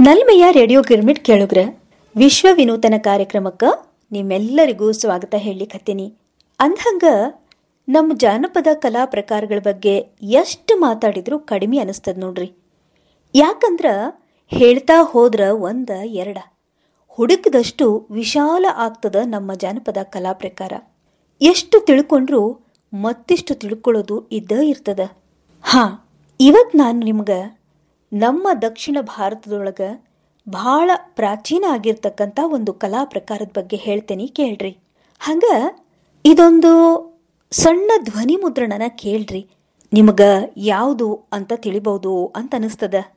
ನಲ್ಮೆಯ radio girmit ಕೇಳುಗ್ರ ವಿಶ್ವ ವಿನೂತನ ಕಾರ್ಯಕ್ರಮಕ್ಕೆ ನಿಮ್ಮೆಲ್ಲರಿಗೂ ಸ್ವಾಗತ ಹೇಳಲಿಕ್ಕತ್ತೀನಿ ಅಂದ್ಹಂಗ ನಮ್ಮ ಜಾನಪದ ಕಲಾ ಪ್ರಕಾರಗಳ ಬಗ್ಗೆ ಎಷ್ಟು ಮಾತಾಡಿದ್ರೂ ಕಡಿಮೆ ಅನಿಸ್ತದ ನೋಡ್ರಿ ಯಾಕಂದ್ರ ಹೇಳ್ತಾ ಹೋದ್ರ ಒಂದ ಎರಡ ಹುಡುಕದಷ್ಟು ವಿಶಾಲ ಆಗ್ತದ ನಮ್ಮ ಜಾನಪದ ಕಲಾ ಪ್ರಕಾರ ಎಷ್ಟು ತಿಳ್ಕೊಂಡ್ರೂ ಮತ್ತಿಷ್ಟು ತಿಳ್ಕೊಳ್ಳೋದು ಇದ್ದ ಇರ್ತದ ಹಾ ಇವತ್ ನಾನು ನಿಮ್ಗೆ ನಮ್ಮ ದಕ್ಷಿಣ ಭಾರತದೊಳಗ ಬಹಳ ಪ್ರಾಚೀನ ಆಗಿರ್ತಕ್ಕಂಥ ಒಂದು ಕಲಾ ಪ್ರಕಾರದ ಬಗ್ಗೆ ಹೇಳ್ತೇನೆ ಕೇಳ್ರಿ ಹಂಗ ಇದೊಂದು ಸಣ್ಣ ಧ್ವನಿ ಮುದ್ರಣನ ಕೇಳ್ರಿ ನಿಮಗ ಯಾವುದು ಅಂತ ತಿಳಿಬಹುದು ಅಂತ ಅನಿಸ್ತದ